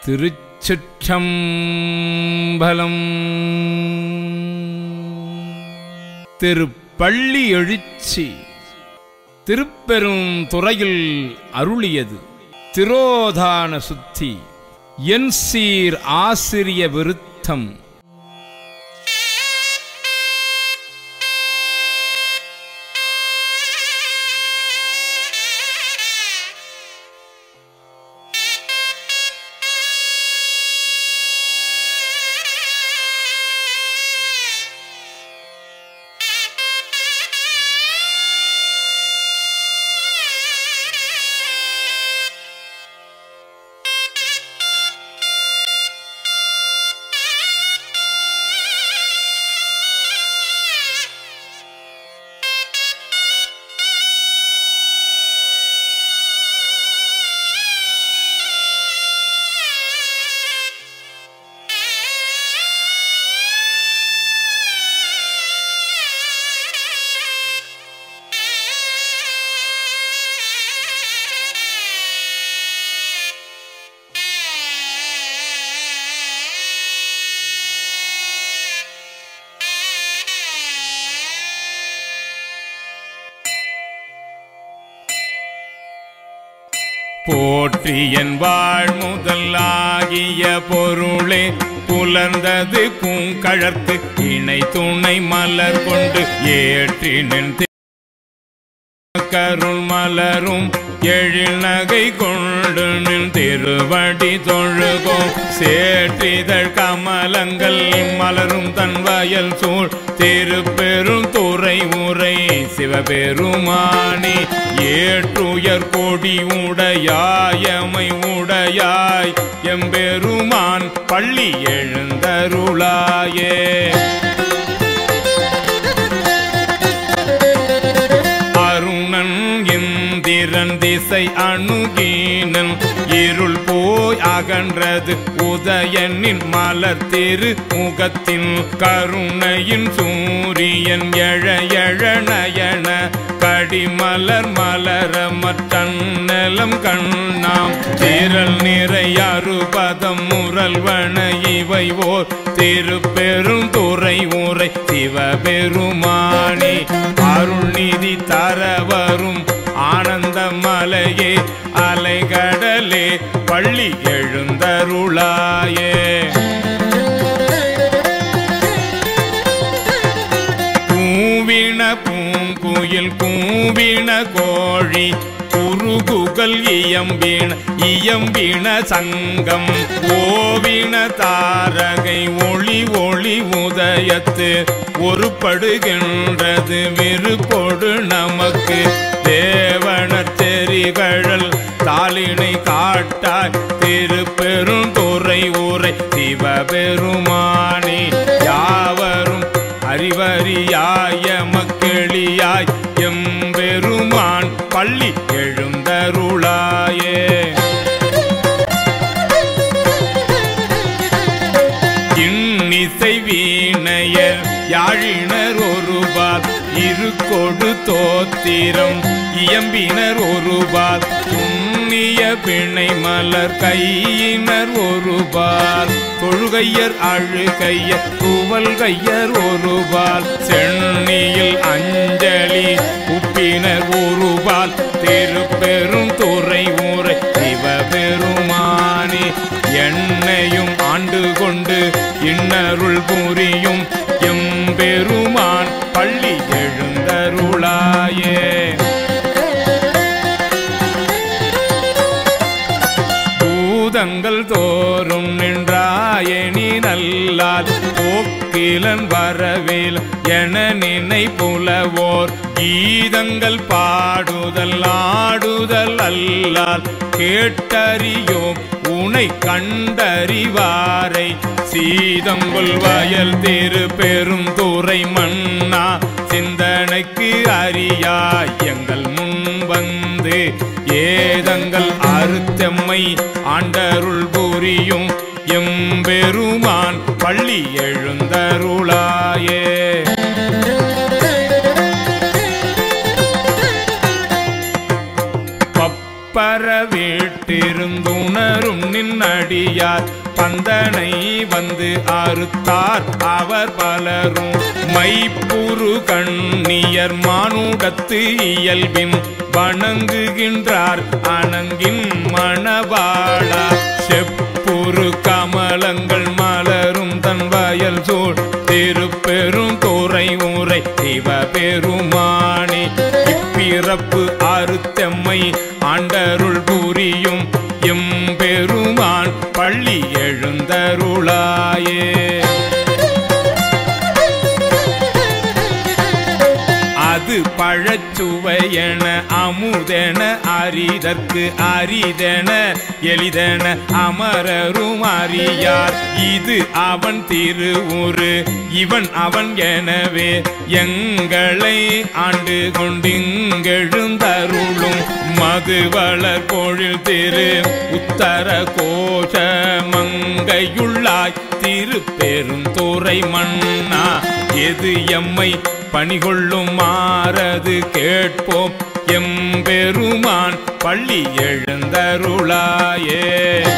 திருச்சிற்றம்பலம் திருப்பள்ளி எழுச்சி திருப்பெரும் துறையில் அருளியது திரோதான சுத்தி என் சீர் ஆசிரிய விருத்தம் போற்றி என் வாழ் முதலாகிய பொருளே புலர்ந்தது பூங்கழற்கு இணை துணை மலர் கொண்டு ஏற்றி நின் கருள் மலரும் எழில் நகை கொண்டு நின் திருவடி தொழுகோம் சேற்றிதழ் கமலங்கள் மலரும் தன் வயல் சூழ் திருப்பெரும் துறை உரை சிவபெருமானி ஏற்றுயர் கொடி உடையாயமை உடையாய் எம்பெருமான் பள்ளி எழுந்தருளாயே அருணன் இந்திரன் திசை அணுகீனன் இருள் போய் அகன்றது உதயனின் மலர் திரு முகத்தின் கருணையின் சூரியன் எழ எழ நயன கடிமலர் மலர மற்றநலம் கண்ணாம் திரள் நிறை அறுபதம் முரல்வன இவை ஓர் திருப்பெரும் துறை உரை சிவபெருமானி அருள்நிதி தரவரும் ஆனந்த மலையே அலைகடலே பள்ளி எழுந்தருளாயே கூவின பூங்குயில் கூவின கோழி குறுகுகள் இயம்பின இயம்பின சங்கம் ஓவின தாரகை ஒளி ஒளி உதயத்து ஒருப்படுகின்றது விருப்பொடு நமக்கு தேவனர் தெரிகழல் தாளினை காட்டாய் திருப்பெரும் துறை ஊரை சிவபெருமானி யாவரும் அறிவறியாய மக்களியாய் எம்பெருமான் பள்ளி எழுந்தருளாயே இன்னிசை வீணையர் யாழினர் ஒருபால் இருக்கொடு தோத்திரம் இயம்பினர் ஒருபால் புண்ணிய பிணை மலர் கையினர் ஒருபால் தொழுகையர் அழுகையர் துவல் கையர் ஒருபால் சென்னியில் அஞ்சலி உப்பினர் ஒருபால் திருப்பெரும் துறை ஊரை சிவபெருமானி என்னையும் ஆண்டு கொண்டு இன்னருள் புரியும் எம்பெருமான் பள்ளி எழுந்தருளாயே பூதங்கள் தோறும் நின்றாயணி நல்லால் போக்கிலன் வரவேல் என நினை புலவோர் கீதங்கள் பாடுதல் ஆடுதல் அல்லால் கேட்டறியோம் உனை கண்டறிவாரை சீதம்புல் வயல் திரு பெரும் துறை மன்னா சிந்தனைக்கு அறியாய் எங்கள் முன் வந்து ஏதங்கள் அறுத்தம்மை ஆண்டருள் புரியும் எம்பெருமான் பள்ளி எழுந்தருளாயே பப்பர வீட்டிரு பெருந்துணரும் நின்னடியார் பந்தனை வந்து அறுத்தார் அவர் பலரும் மைப்புரு கண்ணியர் மானுடத்து இயல்பின் வணங்குகின்றார் அணங்கின் மணவாளா செப்புரு கமலங்கள் மலரும் தன் வயல் சூழ் திருப்பெரும் துறை உரை சிவ பெருமானே இப்பிறப்பு அறுத்தம்மை ஆண்டருள் புரியும் எம்பெருமான் பள்ளி எழுந்தருளாயே அது பழச்சுவையென அமுதென அரிதற்கு அரிதென எளிதென அமரரும் அறியார் இது அவன் திருவுரு இவன் அவன் எனவே எங்களை ஆண்டு கொண்டிங்கெழுந்தருளும் மதுவளர் பொழில் திரு உத்தர கோஷ மங்கையுள்ளாய் திருப்பெருந்துறை மன்னா எது எம்மை பணிகொள்ளும் மாறது கேட்போம் எம்பெருமான் பள்ளி எழுந்தருளாயே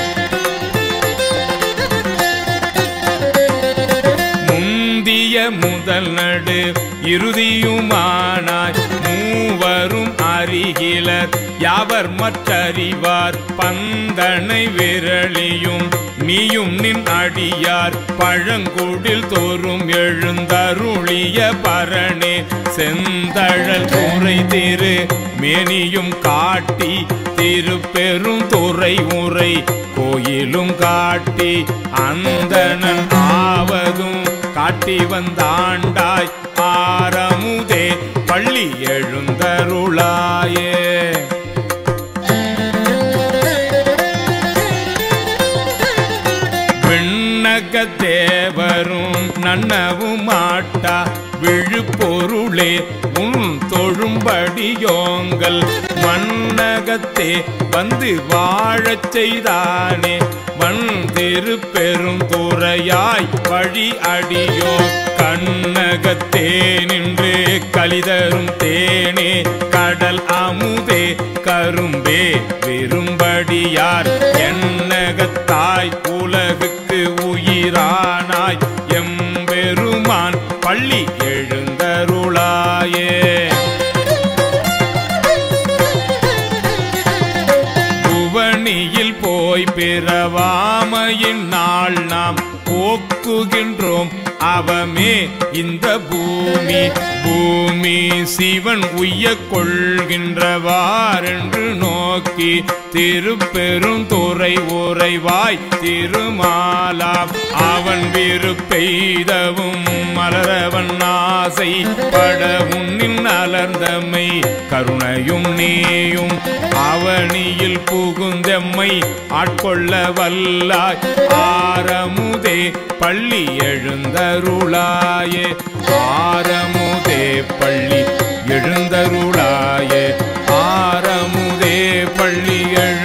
முந்திய முதல் நடு இறுதியுமானாய் மூவரும் அறிகிலர் யாவர் மற்றறிவார் பந்தனை விரலியும் நீயும் நின் அடியார் பழங்குடில் தோறும் எழுந்தருளிய பரணே செந்தழல் துறை திரு மேனியும் காட்டி திருப்பெரும் துறை உரை கோயிலும் காட்டி அந்தணன் ஆவதும் காட்டி வந்தாண்டாய் ஆரமுதே பள்ளி எழுந்தருளாயே விண்ணக தேவரும் நன்னவும் மாட்டா விழுப்பொருளே உன் தொழும்படியோங்கள் மண்ணகத்தே வந்து வாழச் செய்தானே வன் திருப்பெரும் துறையாய் வழி அடியோ கண்ணகத்தே நின்று கலிதரும் தேனே கடல் அமுதே கரும்பே விரும்படியார் எண்ணகத்தாய் உலகுக்கு உயிரானாய் எம்பெருமான் பள்ளி எழுந்தருளாயே புவனியில் போய் பிறவாமையின் நாள் நாம் போக்குகின்றோம் அவமே இந்த பூமி பூமி சிவன் உய்ய கொள்கின்றவாரென்று நோக்கி திருப்பெரும் துறை உறைவாய் திருமாலா அவன் விருப்பெய்தவும் மலரவன் ஆசை பட உன்னின் அலர்ந்தமை கருணையும் நீயும் அவனியில் புகுந்தெம்மை ஆட்கொள்ள வல்லாய் ஆரமுதே பள்ளி எழுந்தருளாயே ஆரமுதே பள்ளி எழுந்தருளாயே ஆரமுதே பள்ளி எழு